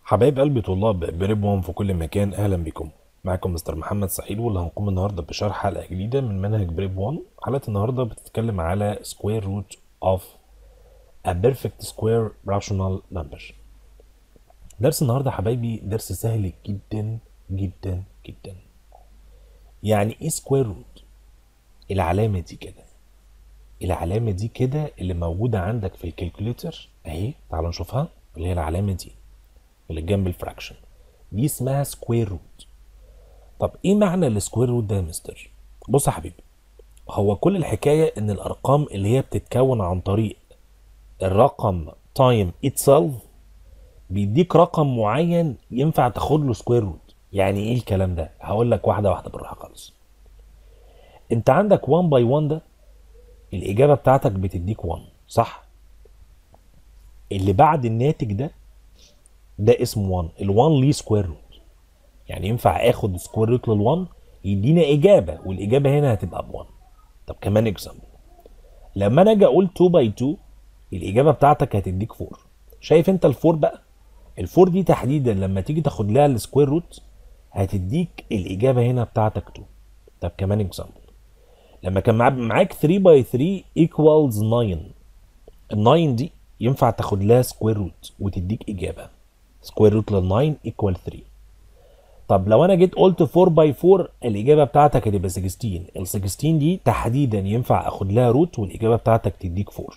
حبايب قلبي طلاب بريبهم في كل مكان اهلا بكم معكم مستر محمد سعيد واللي هنقوم النهارده بشرح حلقه جديده من منهج بريب 1 حلقه النهارده بتتكلم على square root of a perfect square rational number درس النهارده حبايبي درس سهل جدا جدا جدا يعني ايه square root العلامه دي كده العلامه دي كده اللي موجوده عندك في الكالكوليتر اهي تعالوا نشوفها اللي هي العلامه دي اللي جنب الفراكشن دي اسمها سكوير روت طب ايه معنى السكوير روت ده يا مستر بص يا حبيبي هو كل الحكايه ان الارقام اللي هي بتتكون عن طريق الرقم تايم اتسلف بيديك رقم معين ينفع تاخد له سكوير روت يعني ايه الكلام ده هقول لك واحده واحده بالراحه خالص انت عندك 1 باي 1 ده الاجابه بتاعتك بتديك 1 صح اللي بعد الناتج ده ده اسمه 1 ال1 ليه سكوير روت يعني ينفع اخد سكوير روت لل1 يدينا اجابه والاجابه هنا هتبقى ب1 طب كمان اكزامبل لما انا اجي اقول 2 باي 2 الاجابه بتاعتك هتديك 4 شايف انت ال4 بقى ال4 دي تحديدا لما تيجي تاخد لها السكوير روت هتديك الاجابه هنا بتاعتك 2 طب كمان اكزامبل لما كان معاك- معاك 3 باي 3 ايكوالز 9 ال 9 دي ينفع تاخد لها سكوير روت وتديك اجابه سكوير روت لل 9 ايكوال 3 طب لو انا جيت قلت 4 باي 4 الاجابه بتاعتك هتبقى 16 ال 16 دي تحديدا ينفع اخد لها روت والاجابه بتاعتك تديك 4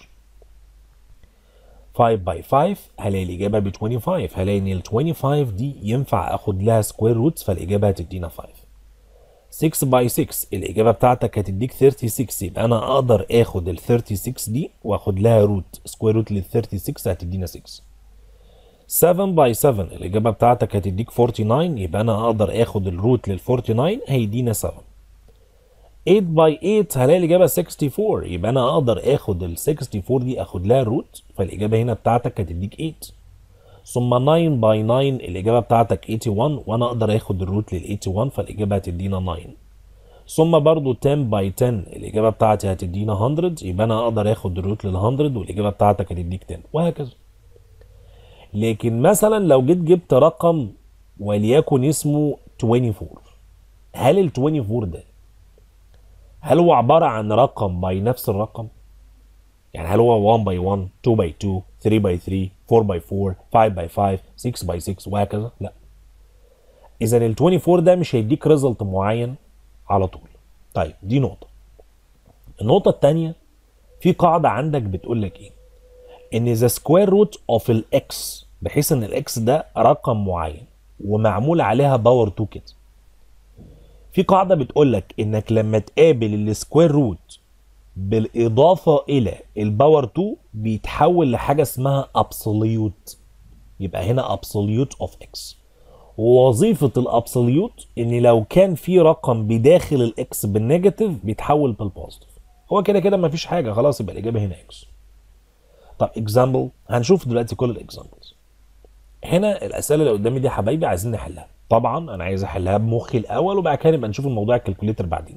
5 باي 5 هلاقي الاجابه ب 25 هلاقي ان ال 25 دي ينفع اخد لها سكوير روت فالاجابه هتدينا 5 6 باي 6 الاجابه بتاعتك هتديك 36 يبقى انا اقدر اخد ال 36 دي واخد لها روت سكوير روت لل 36 هتدينا 6 7 باي 7 الإجابة بتاعتك هتديك 49 يبقى أنا أقدر آخد الروت لل 49 هيدينا 7 8 باي 8 هلاقي الإجابة 64 يبقى أنا أقدر آخد ال 64 دي آخد لها روت فالإجابة هنا بتاعتك هتديك 8 ثم 9 باي 9 الإجابة بتاعتك 81 وأنا أقدر آخد الروت لل 81 فالإجابة هتدينا 9 ثم برضو 10 باي 10 الإجابة بتاعتي هتدينا 100 يبقى أنا أقدر آخد الروت لل 100 والإجابة بتاعتك هتديك 10 وهكذا لكن مثلا لو جيت جبت رقم وليكن اسمه 24 هل ال 24 ده هل هو عبارة عن رقم باي نفس الرقم؟ يعني هل هو 1 باي 1 2 باي 2 3 باي 3 4 باي 4 5 باي 5 6 باي 6 وهكذا؟ لا إذا ال 24 ده مش هيديك ريزلت معين على طول طيب دي نقطة النقطة التانية في قاعدة عندك بتقول لك إيه؟ ان ذا سكوير روت اوف الاكس بحيث ان الاكس ده رقم معين ومعمول عليها باور 2 كده في قاعده بتقول لك انك لما تقابل السكوير روت بالاضافه الى الباور 2 بيتحول لحاجه اسمها ابسوليوت يبقى هنا ابسوليوت اوف اكس ووظيفه الابسوليوت ان لو كان في رقم بداخل الاكس بالنيجاتيف بيتحول بالبوزيتيف هو كده كده مفيش حاجه خلاص يبقى الاجابه هنا اكس طب اكزامبل هنشوف دلوقتي كل الاكزامبلز هنا الاسئله اللي قدامي دي يا حبايبي عايزين نحلها طبعا انا عايز احلها بمخي الاول وبعد كده نبقى نشوف الموضوع الكالكوليتر بعدين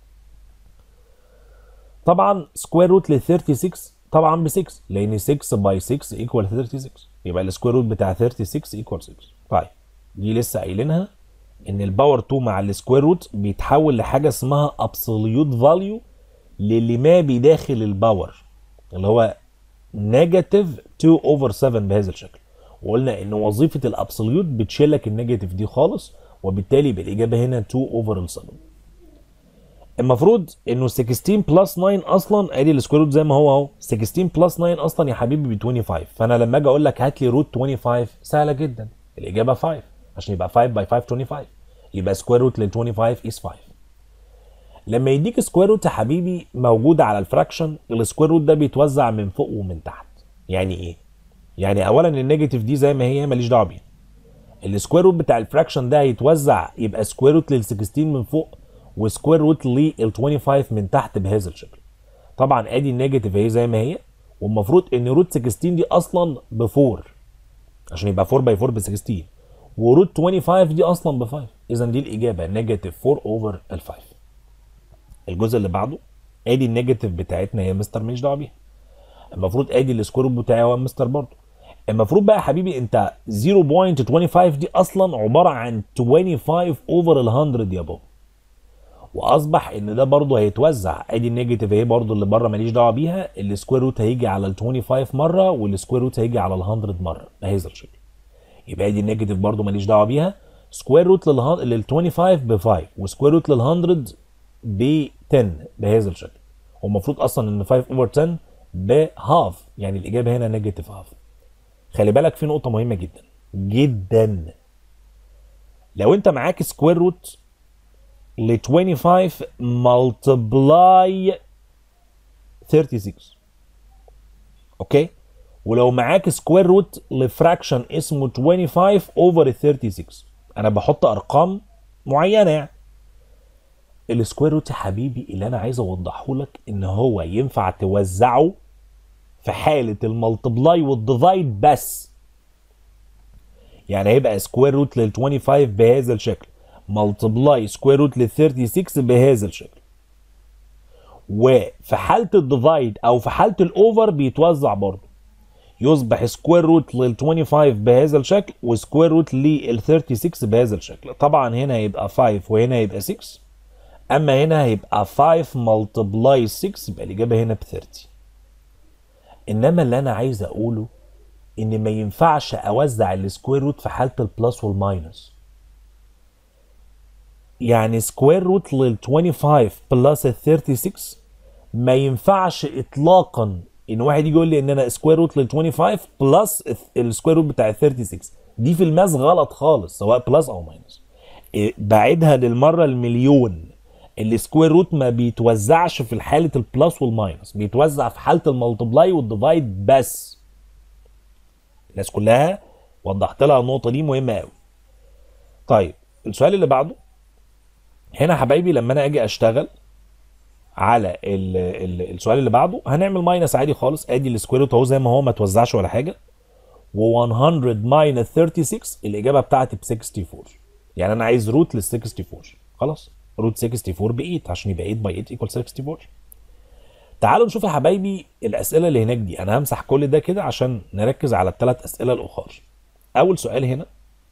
طبعا سكوير روت لل 36 طبعا ب 6 لان 6 باي 6 ايكوال 36 يبقى السكوير روت بتاع 36 ايكوال 6 طيب دي لسه قايلينها ان الباور 2 مع السكوير روت بيتحول لحاجه اسمها ابسوليوت فاليو للي ما بداخل الباور اللي هو نيجاتيف 2 اوفر 7 بهذا الشكل وقلنا ان وظيفه الابسوليوت بتشيل لك النيجاتيف دي خالص وبالتالي يبقى الاجابه هنا 2 اوفر 7 المفروض انه 16 بلس 9 اصلا ادي السكوير روت زي ما هو اهو 16 بلس 9 اصلا يا حبيبي ب 25 فانا لما اجي اقول لك هات لي روت 25 سهله جدا الاجابه 5 عشان يبقى 5 باي 5 25 يبقى سكوير روت لل 25 از 5 لما يديك سكوير روت يا حبيبي موجود على الفراكشن السكوير روت ده بيتوزع من فوق ومن تحت يعني ايه يعني اولا النيجاتيف دي زي ما هي ماليش دعوه بيها السكوير روت بتاع الفراكشن ده هيتوزع يبقى سكوير روت لل 16 من فوق وسكوير روت لل 25 من تحت بهذا الشكل طبعا ادي النيجاتيف اهي زي ما هي والمفروض ان روت 16 دي اصلا ب 4 عشان يبقى 4 باي 4 ب 16 وروت 25 دي اصلا ب 5 اذا دي الاجابه نيجاتيف 4 اوفر ال 5 الجزء اللي بعده ادي النيجاتيف بتاعتنا يا مستر ماليش دعوه بيها المفروض ادي السكوير روت بتاعي هو مستر برضه المفروض بقى يا حبيبي انت 0.25 دي اصلا عباره عن 25 اوفر ال 100 يا بابا واصبح ان ده برضه هيتوزع ادي النيجاتيف اهي برضه اللي بره ماليش دعوه بيها السكوير روت هيجي على ال 25 مره والسكوير روت هيجي على ال 100 مره بهذا الشكل يبقى ادي النيجاتيف برضه ماليش دعوه بيها سكوير روت لل 25 ب 5 وسكوير روت لل 100 ب 10 بهذا الشكل والمفروض اصلا ان 5 اوفر 10 بهاف يعني الاجابه هنا نيجاتيف هاف خلي بالك في نقطه مهمه جدا جدا لو انت معاك سكوير روت ل 25 ملتبلاي 36 اوكي ولو معاك سكوير روت لفراكشن اسمه 25 اوفر 36 انا بحط ارقام معينه يعني السكوير روت يا حبيبي اللي انا عايز اوضحه لك ان هو ينفع توزعه في حاله الملتبلاي والديفايد بس يعني هيبقى سكوير روت لل 25 بهذا الشكل ملتبلاي سكوير روت لل 36 بهذا الشكل وفي حاله الديفايد او في حاله الاوفر بيتوزع برضه يصبح سكوير روت لل 25 بهذا الشكل وسكوير روت لل 36 بهذا الشكل طبعا هنا هيبقى 5 وهنا هيبقى 6 اما هنا هيبقى 5 ملتبلاي 6 يبقى الاجابه هنا ب 30 انما اللي انا عايز اقوله ان ما ينفعش اوزع السكوير روت في حاله البلس والماينس يعني سكوير روت لل 25 بلس ال 36 ما ينفعش اطلاقا ان واحد يجي يقول لي ان انا سكوير روت لل 25 بلس السكوير روت بتاع ال 36 دي في الماس غلط خالص سواء بلس او ماينس بعيدها للمره المليون السكوير روت ما بيتوزعش في حاله البلس والماينس بيتوزع في حاله الملتبلاي والديفايد بس الناس كلها وضحت لها النقطه دي مهمه قوي طيب السؤال اللي بعده هنا يا حبايبي لما انا اجي اشتغل على ال ال السؤال اللي بعده هنعمل ماينس عادي خالص ادي السكوير روت اهو زي ما هو ما توزعش ولا حاجه و100 ماينس 36 الاجابه بتاعتي ب 64 يعني انا عايز روت لل 64 خلاص روت 64 ب 8 عشان يبقى 8 باي 8 ايكوال 64 تعالوا نشوف يا حبايبي الاسئله اللي هناك دي انا همسح كل ده كده عشان نركز على الثلاث اسئله الاخر اول سؤال هنا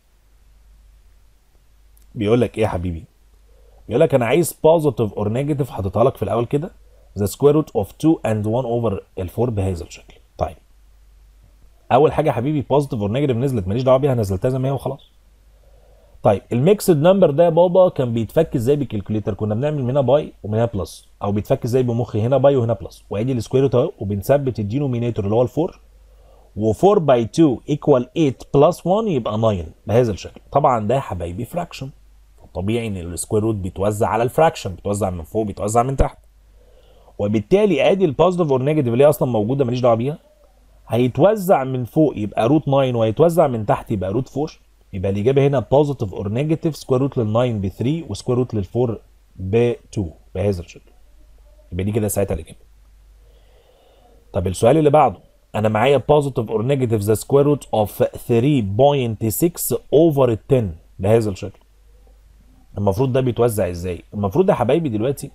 بيقول لك ايه يا حبيبي بيقول لك انا عايز بوزيتيف اور نيجاتيف حاططها لك في الاول كده ذا سكوير روت اوف 2 اند 1 اوفر ال 4 بهذا الشكل طيب اول حاجه يا حبيبي بوزيتيف اور نيجاتيف نزلت ماليش دعوه بيها نزلتها زي ما هي وخلاص طيب الميكسد نمبر ده يا بابا كان بيتفك ازاي بالكالكوليتر كنا بنعمل من هنا باي ومن هنا بلس او بيتفك ازاي بمخي هنا باي وهنا بلس وادي السكوير روت اهو وبنثبت الدينومينيتور اللي هو ال4 و4 باي 2 ايكوال 8 بلس 1 يبقى 9 بهذا الشكل طبعا ده يا حبايبي فراكشن طبيعي ان السكوير روت بيتوزع على الفراكشن بيتوزع من فوق بيتوزع من تحت وبالتالي ادي البوزيتيف اور نيجاتيف اللي هي اصلا موجوده ماليش دعوه بيها هيتوزع من فوق يبقى روت 9 وهيتوزع من تحت يبقى روت 4 يبقى الاجابه هنا بوزيتيف اور نيجاتيف سكوير روت لل 9 ب 3 وسكوير روت لل 4 ب 2 بهذا الشكل يبقى دي كده ساعتها الاجابه طب السؤال اللي بعده انا معايا بوزيتيف اور نيجاتيف ذا سكوير روت اوف 3.6 اوفر 10 بهذا الشكل المفروض ده بيتوزع ازاي المفروض يا حبايبي دلوقتي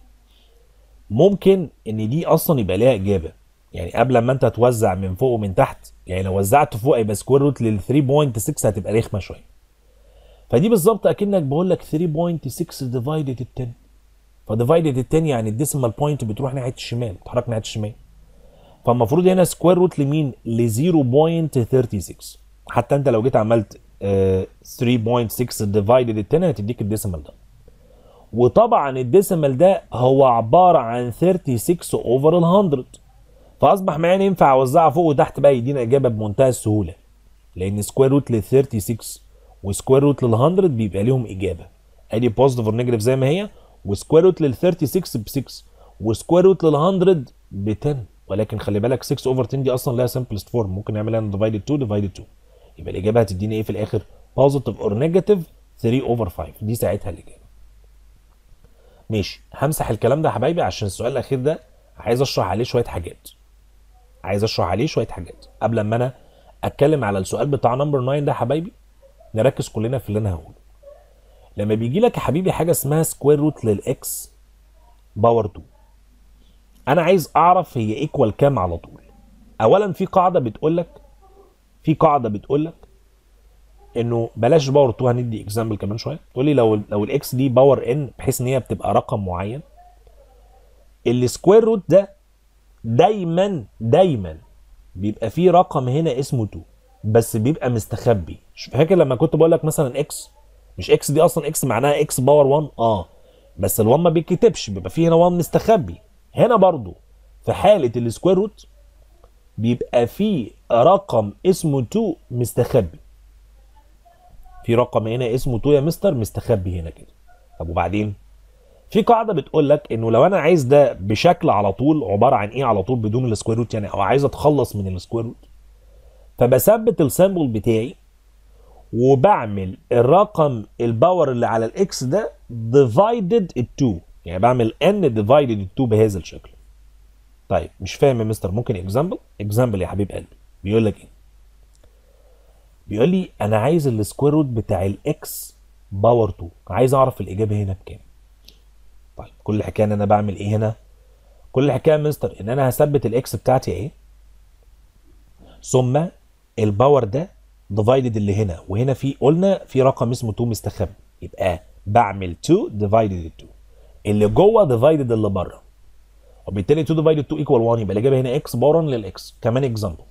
ممكن ان دي اصلا يبقى ليها اجابه يعني قبل ما انت توزع من فوق ومن تحت يعني لو وزعت فوق يبقى سكوير روت لل 3.6 هتبقى رخمه شويه فدي بالظبط اكنك بقول لك 3.6 ديفايدد ال 10 فديفايدد ال 10 يعني الديسيمال بوينت بتروح ناحيه الشمال بتتحرك ناحيه الشمال فالمفروض هنا سكوير روت لمين ل 0.36 حتى انت لو جيت عملت آه 3.6 ديفايدد ال 10 هتديك الديسيمال ده وطبعا الديسيمال ده هو عباره عن 36 اوفر ال 100 فاصبح معانا ينفع اوزعها فوق وتحت بقى يدينا اجابه بمنتهى السهوله لان سكوير روت لل 36 وسكوير روت لل 100 بيبقى ليهم اجابه ادي بوزيتيف اور نيجاتيف زي ما هي وسكوير روت لل 36 ب 6 وسكوير روت لل 100 ب 10 ولكن خلي بالك 6 اوفر 10 دي اصلا لها سمبلست فورم ممكن نعملها ديفايدد 2 ديفايدد 2 يبقى الاجابه هتدينا ايه في الاخر بوزيتيف اور نيجاتيف 3 اوفر 5 دي ساعتها الاجابه ماشي همسح الكلام ده يا حبايبي عشان السؤال الاخير ده عايز اشرح عليه شويه حاجات عايز اشرح عليه شويه حاجات قبل ما انا اتكلم على السؤال بتاع نمبر 9 ده يا حبايبي نركز كلنا في اللي انا هقوله لما بيجي لك يا حبيبي حاجه اسمها سكوير روت للاكس باور 2 انا عايز اعرف هي ايكوال كام على طول اولا في قاعده بتقول لك في قاعده بتقول لك انه بلاش باور 2 هندي اكزامبل كمان شويه تقول لي لو لو الاكس دي باور ان بحيث ان هي بتبقى رقم معين السكوير روت ده دايما دايما بيبقى فيه رقم هنا اسمه 2 بس بيبقى مستخبي مش فاكر لما كنت بقول لك مثلا اكس مش اكس دي اصلا اكس معناها اكس باور 1 اه بس ال1 ما بيتكتبش بيبقى فيه هنا 1 مستخبي هنا برضو في حاله السكوير روت بيبقى فيه رقم اسمه 2 مستخبي في رقم هنا اسمه 2 يا مستر مستخبي هنا كده طب وبعدين في قاعده بتقول لك انه لو انا عايز ده بشكل على طول عباره عن ايه على طول بدون السكوير روت يعني او عايز اتخلص من السكوير روت فبثبت السامبل بتاعي وبعمل الرقم الباور اللي على الاكس ده ديفايدد ال 2 يعني بعمل ان ديفايدد ال 2 بهذا الشكل طيب مش فاهم يا مستر ممكن اكزامبل اكزامبل يا حبيب قلبي بيقول لك ايه بيقول لي انا عايز السكوير روت بتاع الاكس باور 2 عايز اعرف الاجابه هنا بكام طيب كل الحكايه ان انا بعمل ايه هنا كل الحكايه يا مستر ان انا هثبت الاكس بتاعتي ايه ثم الباور ده ديفايدد اللي هنا وهنا في قلنا في رقم اسمه 2 مستخبي يبقى بعمل 2 ديفايدد 2 اللي جوه ديفايدد اللي بره وبالتالي 2 ديفايدد 2 ايكوال 1 يبقى الاجابه هنا اكس بارا للاكس كمان اكزامبل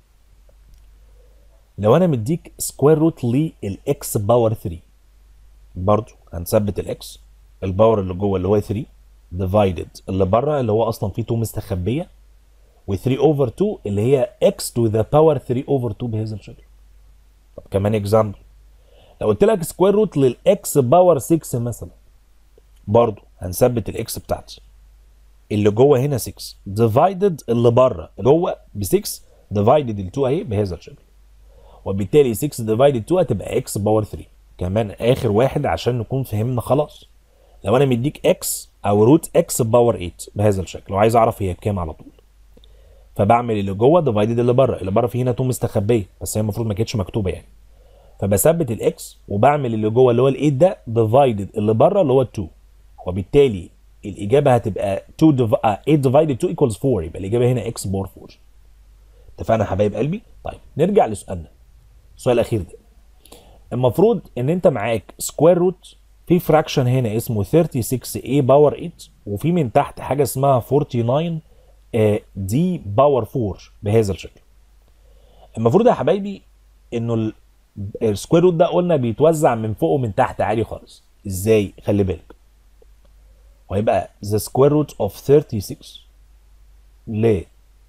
لو انا مديك سكوير روت للاكس باور 3 برضو هنثبت الاكس الباور اللي جوه اللي هو 3 ديفايدد اللي بره اللي هو اصلا فيه 2 مستخبيه و3 اوفر 2 اللي هي x to the power 3 اوفر 2 بهذا الشكل طب كمان اكزامبل لو قلت لك سكوير روت للاكس باور 6 مثلا برضو هنثبت الاكس بتاعتي اللي جوه هنا 6 ديفايدد اللي بره جوه ب 6 ديفايدد ال 2 اهي بهذا الشكل وبالتالي 6 ديفايدد 2 هتبقى اكس باور 3 كمان اخر واحد عشان نكون فهمنا خلاص لو انا مديك اكس او روت اكس باور 8 بهذا الشكل وعايز اعرف هي بكام على طول فبعمل اللي جوه ديفايدد اللي بره اللي بره فيه هنا 2 مستخبيه بس هي المفروض ما كانتش مكتوبه يعني فبثبت الاكس وبعمل اللي جوه اللي هو ال8 ده ديفايدد اللي بره اللي هو 2 وبالتالي الاجابه هتبقى 2 ديف... آه 8 ديفايدد 2 ايكوالز 4 يبقى الاجابه هنا اكس باور 4 اتفقنا يا حبايب قلبي طيب نرجع لسؤالنا السؤال الاخير ده المفروض ان انت معاك سكوير روت في فراكشن هنا اسمه 36a باور 8 وفي من تحت حاجه اسمها 49 دي باور 4 بهذا الشكل المفروض يا حبايبي انه السكوير روت ده قلنا بيتوزع من فوق ومن تحت عادي خالص ازاي خلي بالك وهيبقى the square root of 36 ل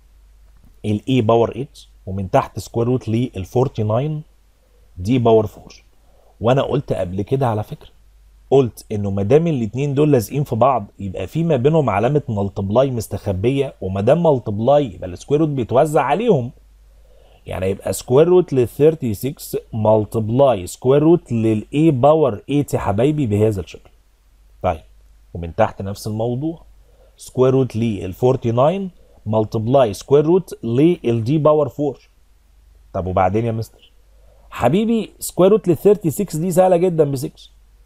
ال e باور 8 ومن تحت سكوير روت لل 49 دي باور 4 وانا قلت قبل كده على فكره قلت انه ما دام الاثنين دول لازقين في بعض يبقى في ما بينهم علامه ملتبلاي مستخبيه وما دام ملتبلاي يبقى السكوير روت بيتوزع عليهم يعني يبقى سكوير روت لل 36 ملتبلاي سكوير روت للاي باور 8 يا حبايبي بهذا الشكل طيب ومن تحت نفس الموضوع سكوير روت لل 49 ملتبلاي سكوير روت للدي باور 4 طب وبعدين يا مستر حبيبي سكوير روت لل 36 دي سهله جدا ب 6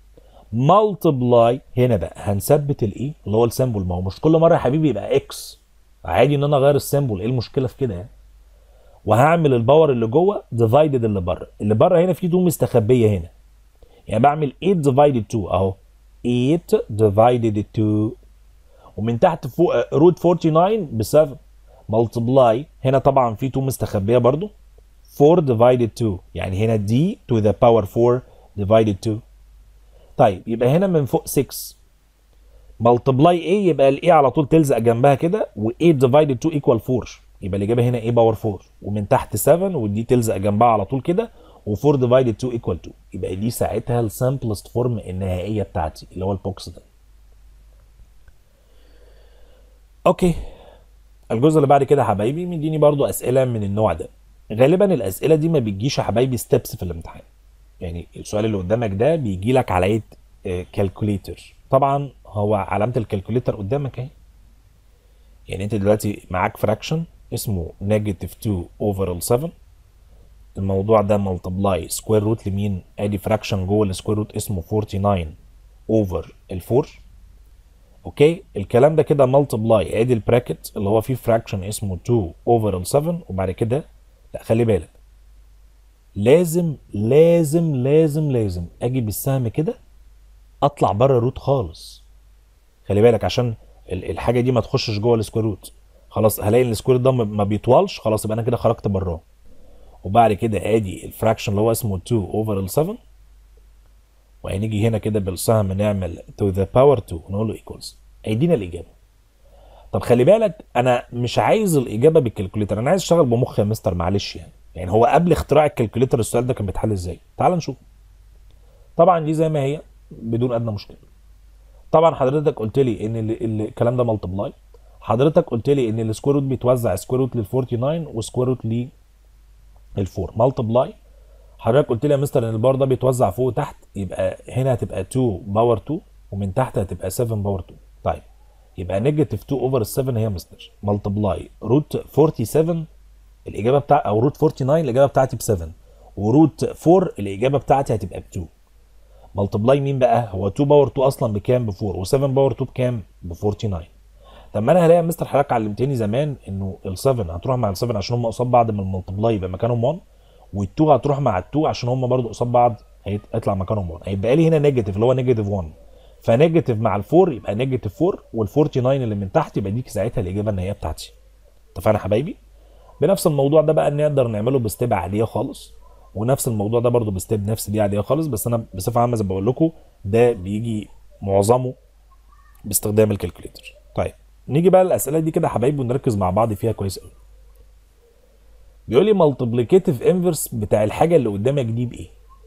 ملتبلاي هنا بقى هنثبت الايه اللي هو السيمبل ما هو مش كل مره يا حبيبي يبقى اكس عادي ان انا اغير السيمبل ايه المشكله في كده يعني وهعمل الباور اللي جوه ديفايدد اللي بره اللي بره هنا في 2 مستخبيه هنا يعني بعمل 8 ديفايدد 2 اهو 8 ديفايدد 2 ومن تحت فوق روت 49 ب 7 ملتبلاي هنا طبعا في 2 مستخبيه برضو 4 ديفايدد 2 يعني هنا دي تو ذا باور 4 ديفايدد 2 طيب يبقى هنا من فوق 6 ملتبلاي ايه يبقى الايه على طول تلزق جنبها كده و8 ديفايدد 2 ايكوال 4 يبقى الاجابه هنا ايه باور 4 ومن تحت 7 ودي تلزق جنبها على طول كده و4 ديفايدد 2 ايكوال 2 يبقى دي ساعتها السمبلست فورم النهائيه بتاعتي اللي هو البوكس ده اوكي الجزء اللي بعد كده يا حبايبي مديني برضو اسئله من النوع ده غالبا الاسئله دي ما بتجيش يا حبايبي ستيبس في الامتحان يعني السؤال اللي قدامك ده بيجي لك على ايه كالكوليتر طبعا هو علامه الكالكوليتر قدامك اهي يعني انت دلوقتي معاك فراكشن اسمه نيجاتيف 2 اوفر ال 7 الموضوع ده ملتبلاي سكوير روت لمين ادي فراكشن جوه السكوير روت اسمه 49 اوفر ال 4 اوكي الكلام ده كده ملتبلاي ادي البراكت اللي هو فيه فراكشن اسمه 2 اوفر ال 7 وبعد كده لا خلي بالك لازم لازم لازم لازم اجي بالسهم كده اطلع بره الروت خالص خلي بالك عشان ال- الحاجه دي ما تخشش جوه السكوير روت خلاص هلاقي ان السكوير ده ما- ما بيطولش خلاص يبقى انا كده خرجت براه وبعد كده ادي الفراكشن اللي هو اسمه 2 اوفر ال 7 وهنيجي هنا كده بالسهم نعمل to the power 2 نقول له equals هيدينا الاجابه طب خلي بالك انا مش عايز الاجابه بالكالكوليتر انا عايز اشتغل بمخ يا مستر معلش يعني يعني هو قبل اختراع الكالكوليتر السؤال ده كان بيتحل ازاي تعال نشوف طبعا دي زي ما هي بدون ادنى مشكله طبعا حضرتك قلت لي ان ال- ال- الكلام ده ملتبلاي حضرتك قلت لي ان السكوير روت بيتوزع سكوير روت لل 49 وسكوير روت لل 4 ملتبلاي حضرتك قلت لي يا مستر ان الباور ده بيتوزع فوق وتحت يبقى هنا هتبقى 2 باور 2 ومن تحت هتبقى 7 باور 2 طيب يبقى نيجاتيف 2 اوفر 7 هي يا مستر ملتبلاي روت 47 الاجابه بتاع او روت 49 الاجابه بتاعتي ب 7 وروت 4 الاجابه بتاعتي هتبقى ب 2 ملتبلاي مين بقى هو 2 باور 2 اصلا بكام ب 4 و7 باور 2 بكام ب 49 طب ما انا هلاقي يا مستر حضرتك علمتني زمان انه ال7 هتروح مع ال7 عشان هم قصاد بعض من الملتبلاي يبقى مكانهم 1 وال2 هتروح مع ال2 عشان هم برضو قصاد بعض هيطلع مكانهم 1 هيبقى لي هنا نيجاتيف اللي هو نيجاتيف 1 فنيجاتيف مع ال4 يبقى نيجاتيف 4 وال49 اللي من تحت يبقى ديك ساعتها الاجابه النهائيه بتاعتي اتفقنا يا حبايبي بنفس الموضوع ده بقى نقدر نعمله بستيب عاديه خالص ونفس الموضوع ده برضو بستيب نفس دي عاديه خالص بس انا بصفه عامه زي ما بقول لكم ده بيجي معظمه باستخدام الكالكوليتر طيب نيجي بقى الاسئله دي كده يا حبايبي ونركز مع بعض فيها كويس قوي بيقول لي مالتيبليكيتيف انفرس بتاع الحاجه اللي قدامك دي بايه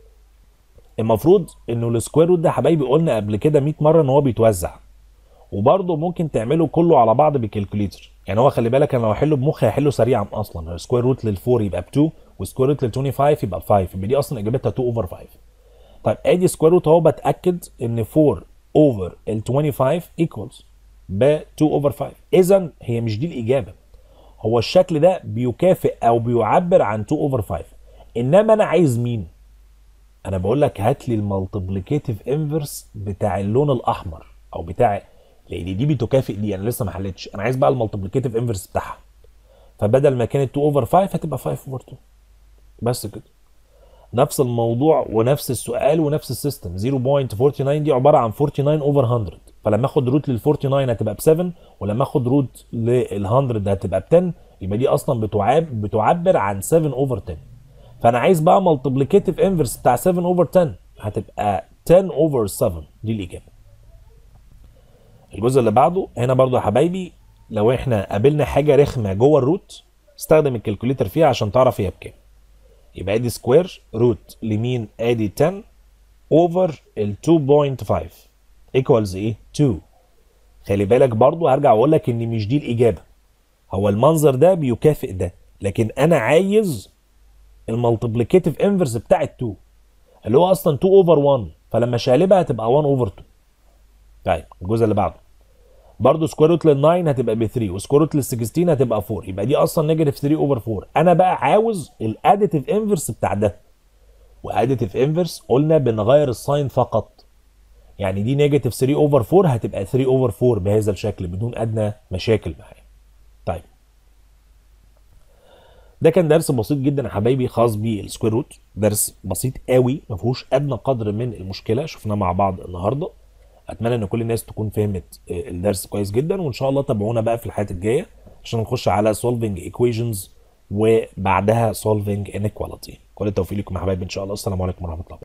المفروض انه السكوير روت ده يا حبايبي قلنا قبل كده 100 مره ان هو بيتوزع وبرضه ممكن تعمله كله على بعض بالكالكوليتر يعني هو خلي بالك انا لو احله بمخي هحله سريعا اصلا السكوير روت لل4 يبقى ب 2 والسكوير روت لل 25 يبقى ب 5 يبقى دي اصلا اجابتها 2 اوفر 5 طيب ادي سكوير روت اهو بتاكد ان 4 اوفر ال 25 ايكوالز ب 2 اوفر 5 اذا هي مش دي الاجابه هو الشكل ده بيكافئ او بيعبر عن 2 اوفر 5 انما انا عايز مين انا بقول لك هات لي المالتيبليكيتيف انفرس بتاع اللون الاحمر او بتاع لان دي بتكافئ دي انا لسه ما حلتش انا عايز بقى المالتيبليكيتيف انفرس بتاعها فبدل ما كانت 2 اوفر 5 هتبقى 5 اوفر 2 بس كده نفس الموضوع ونفس السؤال ونفس السيستم 0.49 دي عباره عن 49 اوفر 100 فلما اخد روت لل 49 هتبقى ب 7 ولما اخد روت لل 100 هتبقى ب 10 يبقى دي اصلا بتعاب بتعبر عن 7 اوفر 10 فانا عايز بقى مالتيبليكيتيف انفرس بتاع 7 اوفر 10 هتبقى 10 اوفر 7 دي الاجابه الجزء اللي بعده هنا برضو يا حبايبي لو احنا قابلنا حاجه رخمه جوه الروت استخدم الكالكوليتر فيها عشان تعرف هي بكام يبقى ادي سكوير روت لمين ادي 10 اوفر ال 2.5 ايكوالز ايه 2 خلي بالك برضو هرجع اقول لك ان مش دي الاجابه هو المنظر ده بيكافئ ده لكن انا عايز المالتيبليكيتيف انفرس بتاع ال 2 اللي هو اصلا 2 اوفر 1 فلما شقلبها هتبقى 1 اوفر 2 طيب الجزء اللي بعده برضه سكوير روت لل 9 هتبقى ب 3 وسكوير روت لل 16 هتبقى 4 يبقى دي اصلا نيجاتيف 3 اوفر 4 انا بقى عاوز الاديتيف انفرس بتاع ده واديتيف انفرس قلنا بنغير الساين فقط يعني دي نيجاتيف 3 اوفر 4 هتبقى 3 اوفر 4 بهذا الشكل بدون ادنى مشاكل معايا طيب ده كان درس بسيط جدا يا حبايبي خاص بالسكوير روت درس بسيط قوي ما فيهوش ادنى قدر من المشكله شفناه مع بعض النهارده اتمنى ان كل الناس تكون فهمت آه، الدرس كويس جدا وان شاء الله تابعونا بقى في الحلقات الجايه عشان نخش على solving equations وبعدها solving inequality كل التوفيق لكم يا حبايبي ان شاء الله السلام عليكم ورحمه الله